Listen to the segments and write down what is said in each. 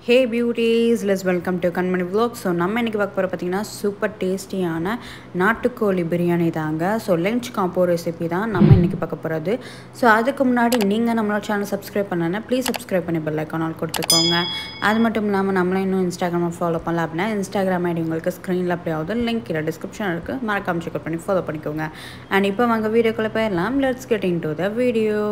hey beauties less welcome to Kanmani vlog so நம்ம இன்றைக்கி பார்க்க போகிற பார்த்தீங்கன்னா சூப்பர் டேஸ்டியான நாட்டுக்கோழி பிரியாணி தாங்க ஸோ லஞ்ச் காம்போ ரெசிபி தான் நம்ம இன்றைக்கி பார்க்க போகிறது ஸோ அதுக்கு முன்னாடி நீங்கள் நம்மளோட சேனல் சப்ஸ்கிரைப் பண்ணலன்னா ப்ளீஸ் சப்ஸ்கிரைப் பண்ணி பெல் ஐக்கானால் கொடுத்துக்கோங்க அது மட்டும் இல்லாமல் நம்மளை இன்னும் இன்ஸ்டாகிராமில் ஃபாலோ பண்ணலாம் அப்படின்னா இன்ஸ்டாகிராம் ஐடி உங்களுக்கு ஸ்க்ரீனில் அப்படி ஆகுது லிங்க் கீழே டிஸ்கிரிப்ஷன் இருக்குது மறக்காம செக் பண்ணி ஃபாலோ பண்ணிக்கோங்க அண்ட் இப்போ வாங்க வீடியோக்குள்ளே போயிடலாம் let's get into the video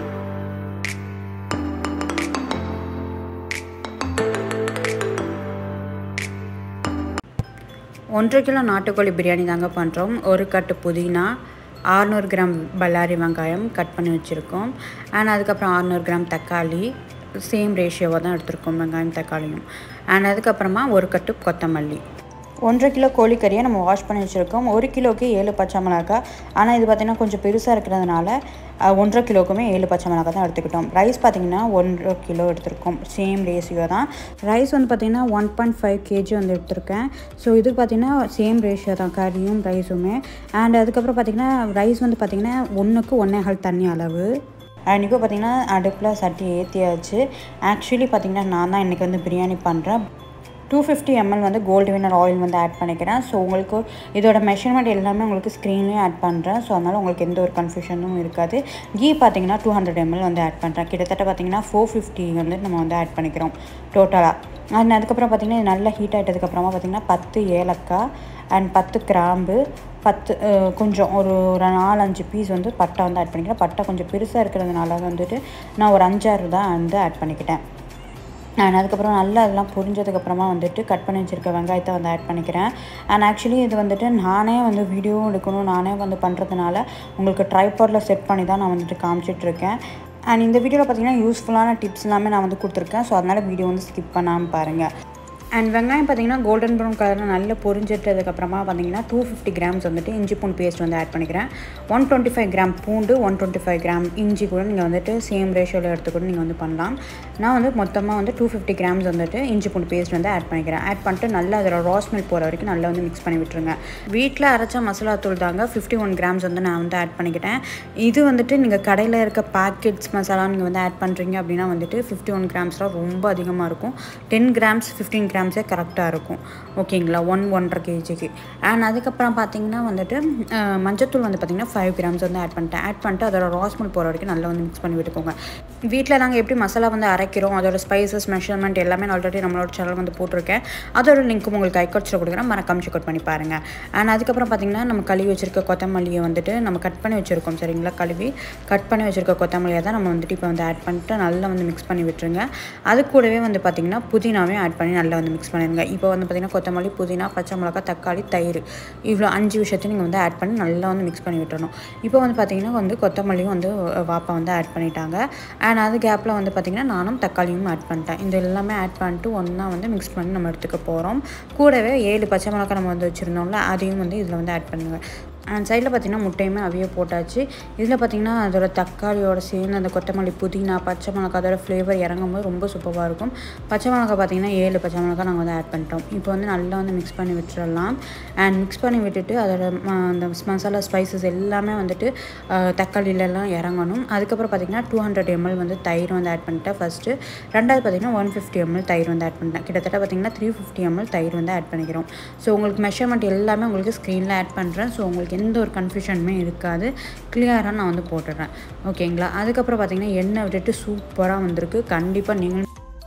ஒன்றரை கிலோ நாட்டுக்கோழி பிரியாணி தாங்க பண்ணுறோம் ஒரு கட்டு புதினா ஆறுநூறு கிராம் பல்லாரி வெங்காயம் கட் பண்ணி வச்சுருக்கோம் அண்ட் அதுக்கப்புறம் ஆறுநூறு கிராம் தக்காளி சேம் ரேஷியோவாக தான் எடுத்திருக்கோம் வெங்காயம் தக்காளியும் அண்ட் அதுக்கப்புறமா ஒரு கட்டு கொத்தமல்லி ஒன்றரை கிலோ கோழிக்கறியை நம்ம வாஷ் பண்ணி வச்சுருக்கோம் ஒரு கிலோக்கு ஏழு பச்சை மிளகாய் ஆனால் இது பார்த்திங்கன்னா கொஞ்சம் பெருசாக இருக்கிறதுனால அஹ், ஒன்றரை கிலோக்குமே ஏழு பச்சை மிளகாய் தான் எடுத்துக்கிட்டோம் ரைஸ் பார்த்திங்கன்னா ஒன்றரை கிலோ எடுத்திருக்கோம் சேம் ரேஷியோ தான் ரைஸ் வந்து பார்த்திங்கன்னா ஒன் பாயிண்ட் ஃபைவ் கேஜி வந்து எடுத்திருக்கேன் ஸோ இது பார்த்திங்கன்னா சேம் ரேஷியோ தான் கறியும் ரைஸுமே அண்ட் அதுக்கப்புறம் பார்த்திங்கன்னா ரைஸ் வந்து பார்த்திங்கன்னா ஒன்றுக்கு ஒன்றே ஹால் தண்ணி அளவு அண்ட் இப்போ பார்த்திங்கன்னா அடுப்பில் சட்டி ஏற்றியாச்சு ஆக்சுவலி பார்த்திங்கன்னா நான் தான் இன்றைக்கி வந்து பிரியாணி பண்ணுறேன் டூ ஃபிஃப்டி எம்எல் வந்து கோல்டு வினர் ஆயில் வந்து ஆட் பண்ணிக்கிறேன் ஸோ உங்களுக்கு இதோட மெஷர்மெண்ட் எல்லாமே உங்களுக்கு ஸ்க்ரீன்லேயும் ஆட் பண்ணுறேன் ஸோ அதனால் உங்களுக்கு எந்த ஒரு கன்ஃபியூஷனும் இருக்காது கீ பார்த்தீங்கன்னா டூ ஹண்ட்ரட் எம்எல் வந்து ஆட் பண்ணுறேன் கிட்டத்தட்ட பார்த்தீங்கன்னா ஃபோர் ஃபிஃப்டி வந்து நம்ம வந்து ஆட் பண்ணிக்கிறோம் டோட்டலாக அண்ட் அதுக்கப்புறம் பார்த்திங்கன்னா இது நல்லா ஹீட் ஆகிட்டதுக்கப்புறமா பார்த்திங்கன்னா பத்து ஏலக்காய் அண்ட் பத்து கிராம்பு பத்து அஹ், கொஞ்சம் ஒரு ஒரு நாலஞ்சு பீஸ் வந்து பட்டை வந்து ஆட் பண்ணிக்கிறேன் பட்டை கொஞ்சம் பெருசாக இருக்கிறதுனால வந்துட்டு நான் ஒரு அஞ்சாறு தான் வந்து ஆட் பண்ணிக்கிட்டேன் அண்ட் அதுக்கப்புறம் நல்லா அதெல்லாம் புரிஞ்சதுக்கப்புறமா வந்துட்டு கட் பண்ணி வச்சுருக்க வெங்காயத்தை வந்து ஆட் பண்ணிக்கிறேன் அண்ட் ஆக்சுவலி இது வந்துட்டு நானே வந்து வீடியோவும் எடுக்கணும் நானே வந்து பண்ணுறதுனால உங்களுக்கு ட்ரைபாடில் செட் பண்ணி தான் நான் வந்துட்டு காமிச்சிட்ருக்கேன் அண்ட் இந்த வீடியோவில் பார்த்தீங்கன்னா யூஸ்ஃபுல்லான டிப்ஸ் எல்லாமே நான் வந்து கொடுத்துருக்கேன் ஸோ அதனால் வீடியோ வந்து ஸ்கிப் பண்ணாமல் பாருங்கள் அண்ட் வெங்காயம் பார்த்தீங்கன்னா கோல்டன் ப்ரௌன் கலரில் நல்லா பொரிஞ்சிட்டதுக்கப்புறமா பார்த்தீங்கன்னா டூ ஃபிஃப்டி கிராம்ஸ் வந்துட்டு இஞ்சி பூண்டு பேஸ்ட் வந்து ஆட் பண்ணிக்கிறேன் ஒன் டுவெண்ட்டி ஃபைவ் கிராம் பூண்டு ஒன் டுவெண்ட்டி ஃபைவ் கிராம் இஞ்சி கூட நீங்கள் வந்துட்டு சேம் ரேஷியோவில் எடுத்து கூட நீங்கள் வந்து பண்ணலாம் நான் வந்து மொத்தமாக வந்து டூ ஃபிஃப்டி கிராம்ஸ் வந்துட்டு இஞ்சி பூண்டு பேஸ்ட் வந்து ஆட் பண்ணிக்கிறேன் ஆட் பண்ணிட்டு நல்லா அதோட ராஸ் மில்க் போகிற வரைக்கும் நல்லா வந்து மிக்ஸ் பண்ணி விட்டுருங்க வீட்டில் அரைச்ச மசாலா தூள் தாங்க ஃபிஃப்டி ஒன் கிராம்ஸ் வந்து நான் வந்து ஆட் பண்ணிக்கிட்டேன் இது வந்துட்டு நீங்கள் கடையில் இருக்க பேக்கெட்ஸ் மசாலா நீங்கள் வந்து ஆட் பண்ணுறீங்க அப்படின்னா வந்துட்டு ஃபிஃப்டி ஒன் கிராம்ஸ்லாம் ரொம்ப அதிகமாக இருக்கும் டென் கிராம்ஸ் ஃபிஃப்டீன் கிராம்ஸே கரெக்டாக இருக்கும் ஓகேங்களா ஒன் ஒன்றரை கேஜிக்கு அண்ட் அதுக்கப்புறம் பார்த்தீங்கன்னா வந்துட்டு அஹ், மஞ்சத்தூள் வந்து பார்த்தீங்கன்னா ஃபைவ் கிராம்ஸ் வந்து ஆட் பண்ணிட்டேன் ஆட் பண்ணிட்டு அதோட ராஸ்மல் போகிற வரைக்கும் நல்லா வந்து மிக்ஸ் பண்ணி விட்டுக்கோங்க வீட்டில் நாங்கள் எப்படி மசாலா வந்து அரைக்கிறோம் அதோட ஸ்பைசஸ் மெஷர்மெண்ட் எல்லாமே நான் ஆல்ரெடி நம்மளோட சேனல் வந்து போட்டிருக்கேன் அதோட லிங்க்கும் உங்களுக்கு ஐக்கோட்ஸில் கொடுக்குறேன் மறக்காம செக் பண்ணி பாருங்கள் அண்ட் அதுக்கப்புறம் பார்த்தீங்கன்னா நம்ம கழுவி வச்சிருக்க கொத்தமல்லியை வந்துட்டு நம்ம கட் பண்ணி வச்சுருக்கோம் சரிங்களா கழுவி கட் பண்ணி வச்சுருக்க கொத்தமல்லியை தான் நம்ம வந்துட்டு இப்போ வந்து ஆட் பண்ணிட்டு நல்லா வந்து மிக்ஸ் பண்ணி விட்டுருங்க அது கூடவே வந்து பார்த்திங்கன்னா புதினாவையும் ஆட் பண்ணி நல்லா வந்து மிக்ஸ் பண்ணிடுங்க இப்போ வந்து பார்த்திங்கன்னா கொத்தமல்லி புதினா பச்சை மிளகா தக்காளி தயிர் இவ்வளோ அஞ்சு விஷயத்தையும் நீங்கள் வந்து ஆட் பண்ணி நல்லா வந்து மிக்ஸ் பண்ணி விட்டுறணும் இப்போ வந்து பார்த்திங்கன்னா வந்து கொத்தமல்லியும் வந்து வாப்பா வந்து ஆட் பண்ணிட்டாங்க அண்ட் அது கேப்பில் வந்து பார்த்திங்கன்னா நானும் தக்காளியும் ஆட் பண்ணிட்டேன் இந்த எல்லாமே ஆட் பண்ணிட்டு ஒன்றா வந்து மிக்ஸ் பண்ணி நம்ம எடுத்துக்க போகிறோம் கூடவே ஏழு பச்சை மிளகா நம்ம வந்து வச்சுருந்தோம்ல அதையும் வந்து இதில் வந்து ஆட் பண்ணுங்கள் அண்ட் சைடில் பார்த்தீங்கன்னா முட்டையுமே அவிய போட்டாச்சு இதில் பார்த்தீங்கன்னா அதோட தக்காளியோட சேர்ந்து அந்த கொத்தமல்லி புதினா பச்சை மிளகா அதோட ஃப்ளேவர் இறங்கும் போது ரொம்ப சூப்பராக இருக்கும் பச்சை மிளகா பார்த்தீங்கன்னா ஏழு பச்சை மிளகா நாங்கள் வந்து ஆட் பண்ணிட்டோம் இப்போ வந்து நல்லா வந்து மிக்ஸ் பண்ணி விட்டுறலாம் அண்ட் மிக்ஸ் பண்ணி விட்டுட்டு அதோட ம, அந்த மசாலா ஸ்பைசஸ் எல்லாமே வந்துட்டு அஹ், தக்காளியிலலாம் இறங்கணும் அதுக்கப்புறம் பார்த்தீங்கன்னா டூ ஹண்ட்ரட் எம்எல் வந்து தயிர் வந்து ஆட் பண்ணிட்டேன் ஃபஸ்ட்டு ரெண்டாவது பார்த்தீங்கன்னா ஒன் ஃபிஃப்டி எம்எல் தயிர் வந்து ஆட் பண்ணிட்டேன் கிட்டத்தட்ட பார்த்தீங்கன்னா த்ரீ ஃபிஃப்டி எம்எல் தயிர் வந்து ஆட் பண்ணிக்கிறோம் ஸோ உங்களுக்கு மெஷர்மெண்ட் எல்லாமே உங்களுக்கு ஸ்க்ரீனில் ஆட் பண்ணுறேன் ஸோ உங்களுக்கு எந்த ஒரு கன்ஃபியூஷனுமே இருக்காது கிளியராக நான் வந்து போட்டுடுறேன் ஓகேங்களா அதுக்கப்புறம் பார்த்தீங்கன்னா எண்ணெய் விட்டுட்டு சூப்பராக வந்திருக்கு கண்டிப்பாக நீங்கள்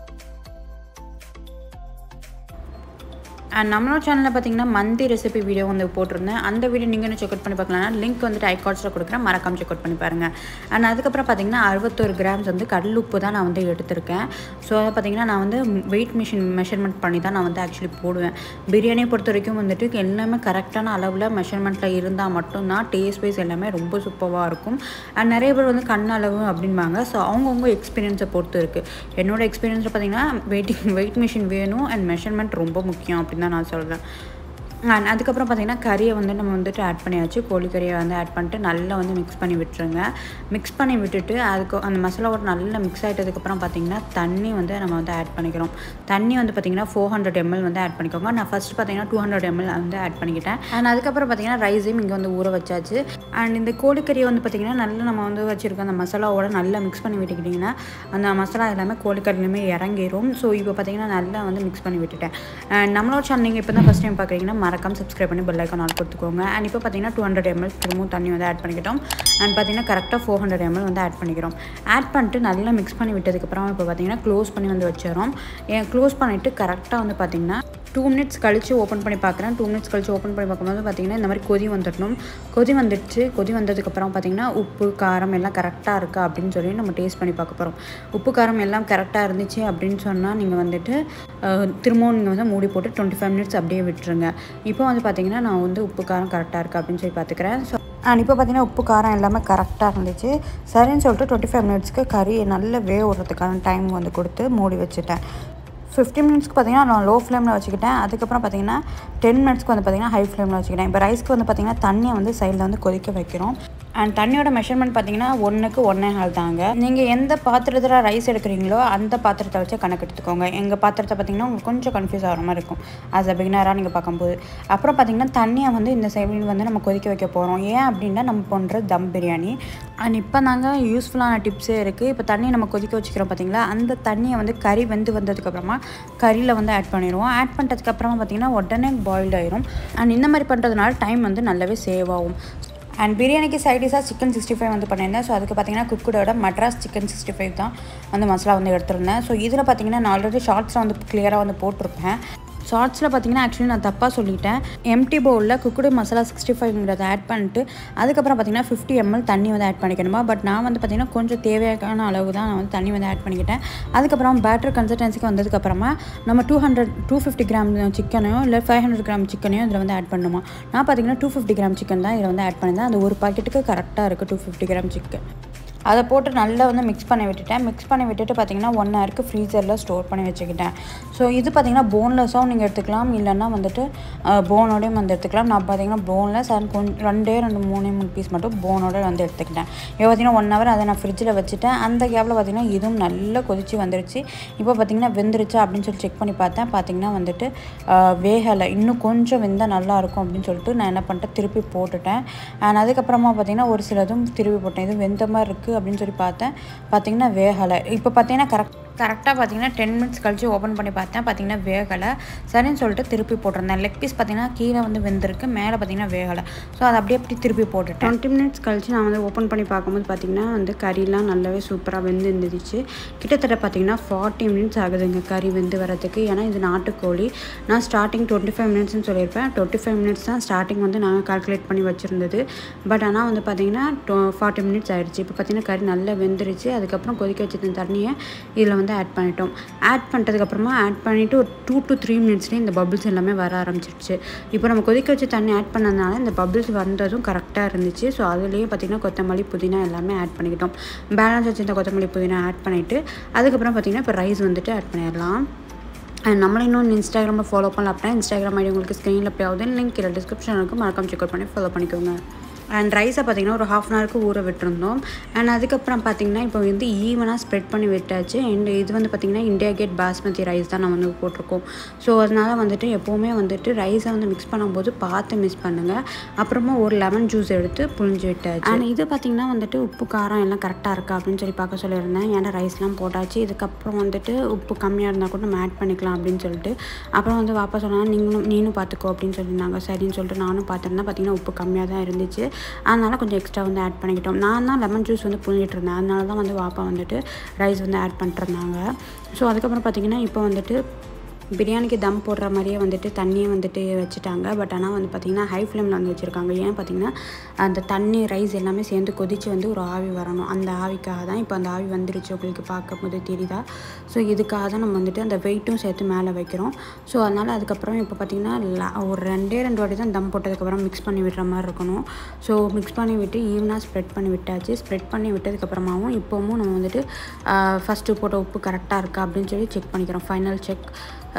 அண்ட் நம்மளோட சேனலில் பார்த்தீங்கன்னா மந்தி ரெசிபி வீடியோ வந்து போட்டிருந்தேன் அந்த வீடியோ நீங்கள் இன்னும் செக் அவுட் பண்ணி பார்க்கலாம் லிங்க் வந்துட்டு ஐகார்ட்ஸில் கொடுக்குறேன் மறக்காம செக் அவுட் பண்ணி பாருங்கள் அண்ட் அதுக்கப்புறம் பார்த்தீங்கன்னா அறுபத்தொரு கிராம்ஸ் வந்து கடல் உப்பு தான் நான் வந்து எடுத்திருக்கேன் ஸோ அதை பார்த்தீங்கன்னா நான் வந்து வெயிட் மிஷின் மெஷர்மெண்ட் பண்ணி தான் நான் வந்து ஆக்சுவலி போடுவேன் பிரியாணியை பொறுத்த வரைக்கும் வந்துட்டு எல்லாமே கரெக்டான அளவில் மெஷர்மெண்ட்டில் இருந்தால் மட்டும்தான் டேஸ்ட் வைஸ் எல்லாமே ரொம்ப சூப்பராக இருக்கும் அண்ட் நிறைய பேர் வந்து கண் அளவு அப்படிம்பாங்க ஸோ அவங்கவுங்க எக்ஸ்பீரியன்ஸை பொறுத்து இருக்குது என்னோட எக்ஸ்பீரியன்ஸில் பார்த்தீங்கன்னா வெயிட்டிங் வெயிட் மிஷின் வேணும் அண்ட் மெஷர்மெண்ட் ரொம்ப முக்கியம் அப்படின்னு தான் நான் சொல்கிறேன் அண்ட் அதுக்கப்புறம் பார்த்திங்கன்னா கறியை வந்து நம்ம வந்துட்டு ஆட் பண்ணியாச்சு கோழிக்கறியை வந்து ஆட் பண்ணிட்டு நல்லா வந்து மிக்ஸ் பண்ணி விட்டுருங்க மிக்ஸ் பண்ணி விட்டுட்டு அதுக்கு அந்த மசாலாவோட நல்லா மிக்ஸ் ஆகிட்டதுக்கப்புறம் பார்த்திங்கன்னா தண்ணி வந்து நம்ம வந்து ஆட் பண்ணிக்கிறோம் தண்ணி வந்து பார்த்திங்கன்னா ஃபோர் ஹண்ட்ரட் எம்எல் வந்து ஆட் பண்ணிக்கோங்க நான் ஃபஸ்ட்டு பார்த்திங்கன்னா டூ ஹண்ட்ரட் எம்எல் வந்து ஆட் பண்ணிக்கிட்டேன் அண்ட் அதுக்கப்புறம் பார்த்திங்கன்னா ரைஸையும் இங்கே வந்து ஊற வச்சாச்சு அண்ட் இந்த கோழிக்கறியை வந்து பார்த்திங்கன்னா நல்லா நம்ம வந்து வச்சுருக்க அந்த மசாலாவோட நல்லா மிக்ஸ் பண்ணி விட்டுக்கிட்டிங்கன்னா அந்த மசாலா எல்லாமே கோழிக்கறிலையுமே இறங்கிரும் ஸோ இப்போ பார்த்திங்கன்னா நல்லா வந்து மிக்ஸ் பண்ணி விட்டுட்டேன் அண்ட் நம்மளோட சேனல் நீங்கள் இப்போ தான் ஃபஸ்ட் டைம் பார்க்குறீங்கன்னா மறக்காம சப்ஸ்கிரைப் பண்ணி பெல் ஐக்கான் ஆல் கொடுத்துக்கோங்க அண்ட் இப்போ பார்த்தீங்கன்னா டூ ஹண்ட்ரட் எம்எல் திரும்பவும் தண்ணி வந்து ஆட் பண்ணிக்கிட்டோம் அண்ட் பார்த்தீங்கன்னா கரெக்டாக ஃபோர் ஹண்ட்ரட் எம்எல் வந்து ஆட் பண்ணிக்கிறோம் ஆட் பண்ணிட்டு நல்லா மிக்ஸ் பண்ணி விட்டதுக்கப்புறம் இப்போ பார்த்தீங்கன்னா க்ளோஸ் பண்ணி வந்து வச்சிடறோம் ஏன் க்ளோஸ் பண்ணிவிட்டு கரெக்டாக வந்து பார்த்தீங்கன்னா டூ மினிட்ஸ் கழித்து ஓப்பன் பண்ணி பார்க்குறேன் டூ மினிட்ஸ் கழித்து ஓப்பன் பண்ணி பார்க்கும்போது பார்த்தீங்கன்னா இந்த மாதிரி கொதி வந்துடணும் கொதி வந்துடுச்சு கொதி வந்ததுக்கப்புறம் பார்த்தீங்கன்னா உப்பு காரம் எல்லாம் கரெக்டாக இருக்கா அப்படின்னு சொல்லி நம்ம டேஸ்ட் பண்ணி பார்க்க போகிறோம் உப்பு காரம் எல்லாம் கரெக்டாக இருந்துச்சு அப்படின்னு சொன்னால் நீங்கள் வந்துட்டு அஹ், திரும்பவும் நீங்கள் வந்து மூடி போட்டு டுவெண்ட்டி ஃபைவ் மினிட்ஸ் அப்படியே விட்டுருங்க இப்போ வந்து பார்த்தீங்கன்னா நான் வந்து உப்பு காரம் கரெக்டாக இருக்கா அப்படின்னு சொல்லி பார்த்துக்கிறேன் ஸோ அண்ட் இப்போ பார்த்தீங்கன்னா உப்பு காரம் எல்லாமே கரெக்டாக இருந்துச்சு சரின்னு சொல்லிட்டு டுவெண்ட்டி ஃபைவ் மினிட்ஸ்க்கு கறி நல்லா வேக விடுறதுக்கான டைம் வந்து கொடுத்து மூடி வச்சுட்டேன் ஃபிஃப்டி மினிட்ஸ்க்கு பார்த்தீங்கன்னா நான் லோ ஃப்ளேமில் வச்சுக்கிட்டேன் அதுக்கப்புறம் பார்த்தீங்கன்னா டென் மினிட்ஸ்க்கு வந்து பார்த்தீங்கன்னா ஹை ஃப்ளேமில் வச்சுக்கிட்டேன் இப்போ ரைஸ்க்கு வந்து பார்த்தீங்கன்னா தண்ணியை வந்து சைடில் வந்து கொதிக்க வைக்கிறோம் அண்ட் தண்ணியோட மெஷர்மெண்ட் பார்த்தீங்கன்னா ஒன்றுக்கு ஒன்றே ஹால் தாங்க நீங்கள் எந்த பாத்திரத்தில் ரைஸ் எடுக்கிறீங்களோ அந்த பாத்திரத்தை வச்சு கணக்கு எடுத்துக்கோங்க எங்கள் பாத்திரத்தை பார்த்தீங்கன்னா உங்களுக்கு கொஞ்சம் கன்ஃபியூஸ் ஆகிற மாதிரி இருக்கும் ஆஸ் அ பிகினராக நீங்கள் பார்க்கும்போது அப்புறம் பார்த்தீங்கன்னா தண்ணியை வந்து இந்த சைடில் வந்து நம்ம கொதிக்க வைக்க போகிறோம் ஏன் அப்படின்னா நம்ம பண்ணுற தம் பிரியாணி அண்ட் இப்போ நாங்கள் யூஸ்ஃபுல்லான டிப்ஸே இருக்குது இப்போ தண்ணியை நம்ம கொதிக்க வச்சுக்கிறோம் பார்த்தீங்களா அந்த தண்ணியை வந்து கறி வெந்து வந்ததுக்கப்புறமா கறியில் வந்து ஆட் பண்ணிடுவோம் ஆட் பண்ணுறதுக்கப்புறமா பார்த்தீங்கன்னா உடனே பாயில்ட் ஆயிரும் அண்ட் இந்த மாதிரி பண்ணுறதுனால டைம் வந்து நல்லாவே சேவ் ஆகும் அண்ட் பிரியாணிக்கு சைடிஷாக சிக்கன் சிக்ஸ்டி ஃபைவ் வந்து பண்ணியிருந்தேன் ஸோ அதுக்கு பார்த்தீங்கன்னா குக்குடோட மட்ராஸ் சிக்கன் சிக்ஸ்டி ஃபைவ் தான் வந்து மசாலா வந்து எடுத்திருந்தேன் ஸோ இதில் பார்த்தீங்கன்னா நான் ஆல்ரெடி ஷார்ட்ஸில் வந்து கிளியராக வந்து போட்டிருப்பேன் ஷார்ட்ஸில் பார்த்தீங்கன்னா ஆக்சுவலி நான் தப்பாக சொல்லிட்டேன் எம்டி பவுலில் குக்குடு மசாலா சிக்ஸ்டி ஃபைவ்ங்கிறத ஆட் பண்ணிட்டு அதுக்கப்புறம் பார்த்தீங்கன்னா ஃபிஃப்டி எம்எல் தண்ணி வந்து ஆட் பண்ணிக்கணுமா பட் நான் வந்து பார்த்தீங்கன்னா கொஞ்சம் தேவையான அளவு தான் நான் வந்து தண்ணி வந்து ஆட் பண்ணிக்கிட்டேன் அதுக்கப்புறம் பேட்டர் கன்சிஸ்டன்சிக்கு வந்ததுக்கப்புறமா நம்ம two hundred two fifty gram சிக்கனையோ இல்லை ஃபைவ் ஹண்ட்ரட் கிராம் சிக்கனையோ இதில் வந்து ஆட் பண்ணணுமா நான் பார்த்தீங்கன்னா டூ ஃபிஃப்டி கிராம் சிக்கன் தான் இதில் வந்து ஆட் பண்ணியிருந்தேன் அந்த ஒரு பாக்கெட்டுக்கு கரெக்டாக இருக்குது டூ ஃபிஃப்டி கிராம் சிக்கன் அதை போட்டு நல்லா வந்து மிக்ஸ் பண்ணி விட்டுட்டேன் மிக்ஸ் பண்ணி விட்டுட்டு பார்த்தீங்கன்னா ஒன் ஹவருக்கு ஃப்ரீசரில் ஸ்டோர் பண்ணி வச்சுக்கிட்டேன் ஸோ இது பார்த்தீங்கன்னா போன்லெஸ்ஸாகவும் நீங்கள் எடுத்துக்கலாம் இல்லைன்னா வந்துட்டு போனோடையும் வந்து எடுத்துக்கலாம் நான் பார்த்தீங்கன்னா போன்லெஸ் அது கொஞ்சம் ரெண்டே ரெண்டு மூணே மூணு பீஸ் மட்டும் போனோட வந்து எடுத்துக்கிட்டேன் இப்போ பார்த்தீங்கன்னா ஒன் ஹவர் அதை நான் ஃப்ரிட்ஜில் வச்சுட்டேன் அந்த கேப்பில் பார்த்தீங்கன்னா இதுவும் நல்லா கொதிச்சு வந்துருச்சு இப்போ பார்த்தீங்கன்னா வெந்துருச்சா அப்படின்னு சொல்லி செக் பண்ணி பார்த்தேன் பார்த்தீங்கன்னா வந்துட்டு வேகலை இன்னும் கொஞ்சம் வெந்தால் நல்லா இருக்கும் அப்படின்னு சொல்லிட்டு நான் என்ன பண்ணிட்டேன் திருப்பி போட்டுட்டேன் அண்ட் அதுக்கப்புறமா பார்த்தீங்கன்னா ஒரு சிலதும் திருப்பி போட்டேன் இது வெந்த மாதிரி இருக்குது அப்படின்னு சொல்லி பார்த்தேன் பார்த்தீங்கன்னா வேகலை இப்போ பார்த்தீங்கன்னா கரெக்ட் கரெக்டாக பார்த்தீங்கன்னா டென் மினிட்ஸ் கழிச்சு ஓப்பன் பண்ணி பார்த்தேன் பார்த்தீங்கன்னா வேகலை சரின்னு சொல்லிட்டு திருப்பி போட்டிருந்தேன் லெக் பீஸ் பார்த்தீங்கன்னா கீழே வந்து வெந்திருக்கு மேலே பார்த்தீங்கன்னா வேகலை ஸோ அதை அப்படியே அப்படி திருப்பி போட்டுட்டேன் டுவெண்ட்டி மினிட்ஸ் கழிச்சு நான் வந்து ஓப்பன் பண்ணி பார்க்கும்போது பார்த்தீங்கன்னா வந்து கறிலாம் நல்லாவே சூப்பராக வெந்து இருந்துச்சு கிட்டத்தட்ட பார்த்தீங்கன்னா ஃபார்ட்டி மினிட்ஸ் ஆகுதுங்க கறி வெந்து வரதுக்கு ஏன்னா இது நாட்டுக்கோழி நான் ஸ்டார்டிங் டுவெண்ட்டி ஃபைவ் மினிட்ஸ்னு சொல்லியிருப்பேன் டுவெண்ட்டி ஃபைவ் மினிட்ஸ் தான் ஸ்டார்டிங் வந்து நாங்கள் கால்குலேட் பண்ணி வச்சுருந்தது பட் ஆனால் வந்து பார்த்தீங்கன்னா ஃபார்ட்டி மினிட்ஸ் ஆயிடுச்சு இப்போ பார்த்தீங்கன்னா கறி நல்லா வெந்துருச்சு அதுக்கப்புறம் கொதிக்க வச்சிருந்த தண்ணியை இதில் வந்து ஆட் பண்ணிட்டோம் ஆட் பண்ணிட்டதுக்கப்புறமா ஆட் பண்ணிவிட்டு ஒரு டூ டு த்ரீ மினிட்ஸ்லேயே இந்த பபிள்ஸ் எல்லாமே வர ஆரம்பிச்சிருச்சு இப்போ நம்ம கொதிக்க வச்சு தண்ணி ஆட் பண்ணதுனால இந்த பபிள்ஸ் வந்ததும் கரெக்டாக இருந்துச்சு ஸோ அதுலேயே பார்த்திங்கன்னா கொத்தமல்லி புதினா எல்லாமே ஆட் பண்ணிக்கிட்டோம் பேலன்ஸ் வச்சிருந்த கொத்தமல்லி புதினா ஆட் பண்ணிவிட்டு அதுக்கப்புறம் பார்த்திங்கன்னா இப்போ ரைஸ் வந்துட்டு ஆட் பண்ணிடலாம் அண்ட் நம்மளை இன்னும் இன்ஸ்டாகிராமில் ஃபாலோ பண்ணல அப்படின்னா இன்ஸ்டாகிராம் ஐடி உங்களுக்கு ஸ்க்ரீனில் ப்ளே ஆகுது லிங்க் கீழே டிஸ்கிரிப்ஷன் இருக்கும் மறக்காம செக் அவுட் பண்ணி ஃபாலோ பண்ணிக்கோங்க அண்ட் ரைஸை பார்த்திங்கன்னா ஒரு ஹாஃப் அன் ஹவருக்கு ஊற விட்டுருந்தோம் அண்ட் அதுக்கப்புறம் பார்த்திங்கன்னா இப்போ வந்து ஈவனாக ஸ்ப்ரெட் பண்ணி விட்டாச்சு அண்ட் இது வந்து பார்த்திங்கன்னா இந்தியா கேட் பாஸ்மதி ரைஸ் தான் நான் வந்து போட்டிருக்கோம் ஸோ அதனால் வந்துட்டு எப்போவுமே வந்துட்டு ரைஸை வந்து மிக்ஸ் பண்ணும்போது பார்த்து மிக்ஸ் பண்ணுங்கள் அப்புறமா ஒரு லெமன் ஜூஸ் எடுத்து புழிஞ்சு விட்டாச்சு அண்ட் இது பார்த்திங்கன்னா வந்துட்டு உப்பு காரம் எல்லாம் கரெக்டாக இருக்கா அப்படின்னு சொல்லி பார்க்க சொல்லியிருந்தேன் ஏன்னா ரைஸ்லாம் போட்டாச்சு இதுக்கப்புறம் வந்துட்டு உப்பு கம்மியாக இருந்தால் கூட நம்ம ஆட் பண்ணிக்கலாம் அப்படின்னு சொல்லிட்டு அப்புறம் வந்து வாப்பா சொன்னாங்க நீங்களும் நீனும் பார்த்துக்கோ அப்படின்னு சொல்லியிருந்தாங்க சரின்னு சொல்லிட்டு நானும் பார்த்துருந்தேன் பார்த்திங்கன்னா உப்பு கம்மியாக தான் இருந்துச்சு அதனால் கொஞ்சம் எக்ஸ்ட்ரா வந்து ஆட் பண்ணிக்கிட்டோம் நான் தான் லெமன் ஜூஸ் வந்து புழிஞ்சிட்டு இருந்தேன் அதனால தான் வந்து வாப்பா வந்துட்டு ரைஸ் வந்து ஆட் பண்ணிட்டுருந்தாங்க ஸோ அதுக்கப்புறம் பார்த்திங்கன்னா இப்போ வந்துட்டு பிரியாணிக்கு தம் போடுற மாதிரியே வந்துட்டு தண்ணியை வந்துட்டு வச்சுட்டாங்க பட் ஆனால் வந்து பார்த்திங்கன்னா ஹை ஃப்ளேமில் வந்து வச்சுருக்காங்க ஏன் பார்த்திங்கன்னா அந்த தண்ணி ரைஸ் எல்லாமே சேர்ந்து கொதித்து வந்து ஒரு ஆவி வரணும் அந்த ஆவிக்காக தான் இப்போ அந்த ஆவி வந்துருச்சு உங்களுக்கு பார்க்கும்போது தெரியுதா ஸோ இதுக்காக தான் நம்ம வந்துட்டு அந்த வெயிட்டும் சேர்த்து மேலே வைக்கிறோம் ஸோ அதனால் அதுக்கப்புறம் இப்போ பார்த்திங்கன்னா ல- ஒரு ரெண்டே ரெண்டு வாட்டி தான் தம் போட்டதுக்கப்புறம் மிக்ஸ் பண்ணி விடுற மாதிரி இருக்கணும் ஸோ மிக்ஸ் பண்ணி விட்டு ஈவனாக ஸ்ப்ரெட் பண்ணி விட்டாச்சு ஸ்ப்ரெட் பண்ணி விட்டதுக்கப்புறமாவும் இப்போவும் நம்ம வந்துட்டு ஃபஸ்ட்டு போட்ட உப்பு கரெக்டாக இருக்கா அப்படின்னு சொல்லி செக் பண்ணிக்கிறோம் ஃபைனல் செக்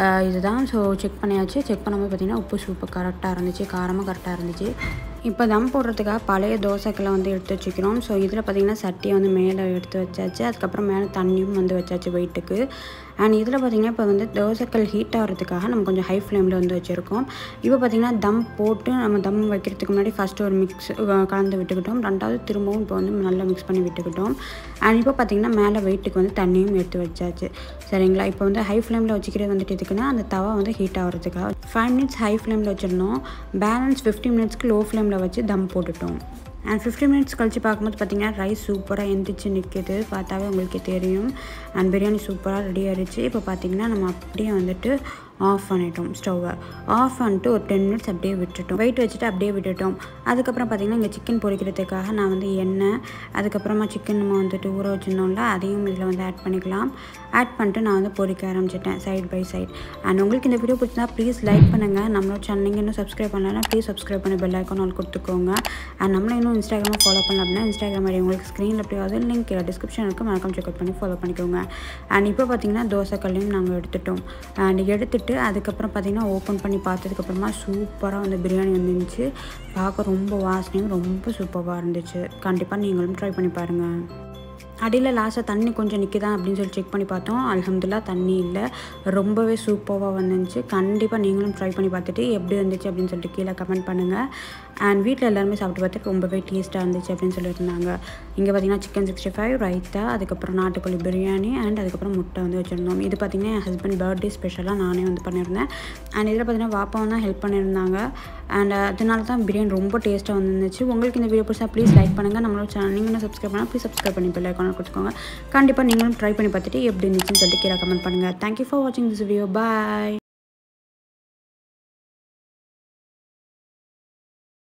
அஹ் இதுதான் ஸோ செக் பண்ணியாச்சு செக் பண்ணும்போது பார்த்திங்கன்னா உப்பு சூப்பர் கரெக்டாக இருந்துச்சு காரமாக கரெக்டாக இருந்துச்சு இப்போ தம் போடுறதுக்காக பழைய தோசைக்கெல்லாம் வந்து எடுத்து வச்சுக்கிறோம் ஸோ இதில் பார்த்திங்கன்னா சட்டியை வந்து மேலே எடுத்து வச்சாச்சு அதுக்கப்புறம் மேலே தண்ணியும் வந்து வச்சாச்சு வெயிட்டுக்கு அண்ட் இதில் பார்த்திங்கன்னா இப்போ வந்து தோசைக்கல் ஹீட் ஆகிறதுக்காக நம்ம கொஞ்சம் ஹை ஃப்ளேமில் வந்து வச்சுருக்கோம் இப்போ பார்த்திங்கன்னா தம் போட்டு நம்ம தம் வைக்கிறதுக்கு முன்னாடி ஃபஸ்ட்டு ஒரு மிக்ஸ் கலந்து விட்டுக்கிட்டோம் ரெண்டாவது திரும்பவும் இப்போ வந்து நல்லா மிக்ஸ் பண்ணி விட்டுக்கிட்டோம் அண்ட் இப்போ பார்த்திங்கன்னா மேலே வெயிட்டுக்கு வந்து தண்ணியும் எடுத்து வச்சாச்சு சரிங்களா இப்போ வந்து ஹை ஃப்ளேமில் வச்சுக்கிறது வந்துட்டு எதுக்குன்னா அந்த தவா வந்து ஹீட் ஆகிறதுக்காக ஃபைவ் மினிட்ஸ் ஹை ஃப்ளேமில் வச்சிருந்தோம் பேலன்ஸ் ஃபிஃப்டி மினிட்ஸ்க்கு லோ ஃப்ளேமில் வச்சு தம் போட்டுட்டோம் அண்ட் ஃபிஃப்டி மினிட்ஸ் கழிச்சு பார்க்கும்போது பார்த்தீங்கன்னா ரைஸ் சூப்பராக எந்திரிச்சு நிற்கிது பார்த்தாவே உங்களுக்கே தெரியும் அண்ட் பிரியாணி சூப்பராக ரெடி ஆயிடுச்சு இப்போ பார்த்தீங்கன்னா நம்ம அப்படியே வந்துட்டு ஆஃப் பண்ணிட்டோம் ஸ்டவ்வை ஆஃப் பண்ணிட்டு ஒரு டென் மினிட்ஸ் அப்படியே விட்டுட்டோம் வெயிட் வச்சுட்டு அப்படியே விட்டுட்டோம் அதுக்கப்புறம் பார்த்தீங்கன்னா இங்கே சிக்கன் பொரிக்கிறதுக்காக நான் வந்து எண்ணெய் அதுக்கப்புறமா சிக்கன் நம்ம வந்துட்டு ஊற வச்சுருந்தோம்ல அதையும் இதில் வந்து ஆட் பண்ணிக்கலாம் ஆட் பண்ணிட்டு நான் வந்து பொரிக்க ஆரம்பிச்சிட்டேன் சைட் பை சைட் அண்ட் உங்களுக்கு இந்த வீடியோ பிடிச்சிருந்தா ப்ளீஸ் லைக் பண்ணுங்கள் நம்மளோட சேனல் நீங்கள் இன்னும் சப்ஸ்கிரைப் பண்ணலாம் ப்ளீஸ் சப்ஸ்கிரைப் பண்ணி பெல் ஐக்கான் ஆல் கொடுத்துக்கோங்க அண்ட் நம்மளை இன்னும் இன்ஸ்டாகிராமில் ஃபாலோ பண்ணலாம் அப்படின்னா இன்ஸ்டாகிராம் ஐடி உங்களுக்கு ஸ்க்ரீனில் எப்படி ஆகுது லிங்க் டிஸ்கிரிப்ஷன் இருக்குது மறக்காம செக் பண்ணி ஃபாலோ பண்ணிக்கோங்க அண்ட் இப்போ பார்த்தீங்கன்னா தோசைக்கல்லையும் நாங்கள் எடுத்துட்டோம் அண்ட் எடுத்துட்டு அதுக்கப்புறம் பார்த்தீங்கன்னா ஓப்பன் பண்ணி பார்த்ததுக்கப்புறமா சூப்பராக வந்து பிரியாணி வந்துருந்துச்சு பார்க்க ரொம்ப வாசனையும் ரொம்ப சூப்பராக இருந்துச்சு கண்டிப்பாக நீங்களும் ட்ரை பண்ணி பாருங்கள் அடியில் லாஸ்ட்டாக தண்ணி கொஞ்சம் நிற்குதா அப்படின்னு சொல்லி செக் பண்ணி பார்த்தோம் அல்ஹம்துலில்லாஹ் தண்ணி இல்லை ரொம்பவே சூப்பராக வந்துருந்துச்சு கண்டிப்பாக நீங்களும் ட்ரை பண்ணி பார்த்துட்டு எப்படி இருந்துச்சு அப்படின்னு சொல்லிட்டு கீழே கமெண்ட் பண்ணுங்கள் அண்ட் வீட்டில் எல்லாருமே சாப்பிட்டு பார்த்துட்டு ரொம்பவே டேஸ்ட்டாக இருந்துச்சு அப்படின்னு சொல்லியிருந்தாங்க இங்கே பார்த்தீங்கன்னா சிக்கன் சிக்ஸ்டி ஃபைவ் ரைத்தா அதுக்கப்புறம் நாட்டுக்கோழி பிரியாணி அண்ட் அதுக்கப்புறம் முட்டை வந்து வச்சுருந்தோம் இது பார்த்திங்கன்னா என் ஹஸ்பண்ட் பர்த்டே ஸ்பெஷலாக நானே வந்து பண்ணியிருந்தேன் அண்ட் இதில் பார்த்தீங்கன்னா வாப்பாவும் தான் ஹெல்ப் பண்ணியிருந்தாங்க அண்ட் அதனால தான் பிரியாணி ரொம்ப டேஸ்ட்டாக வந்துருந்துச்சு உங்களுக்கு இந்த வீடியோ பிடிச்சா ப்ளீஸ் லைக் பண்ணுங்கள் நம்மளோட சேனல் நீங்கள் சப்ஸ்கிரைப் பண்ணால் ப்ளீஸ் சப்ஸ்கிரைப் பண்ணி பெல் ஐக்கான கொடுத்துக்கோங்க கண்டிப்பாக நீங்களும் ட்ரை பண்ணி பார்த்துட்டு எப்படி இருந்துச்சுன்னு சொல்லிட்டு கீழே கமெண்ட் பண்ணுங்கள் தேங்க்யூ ஃபார் வாட்சிங் திஸ் வீடியோ பாய்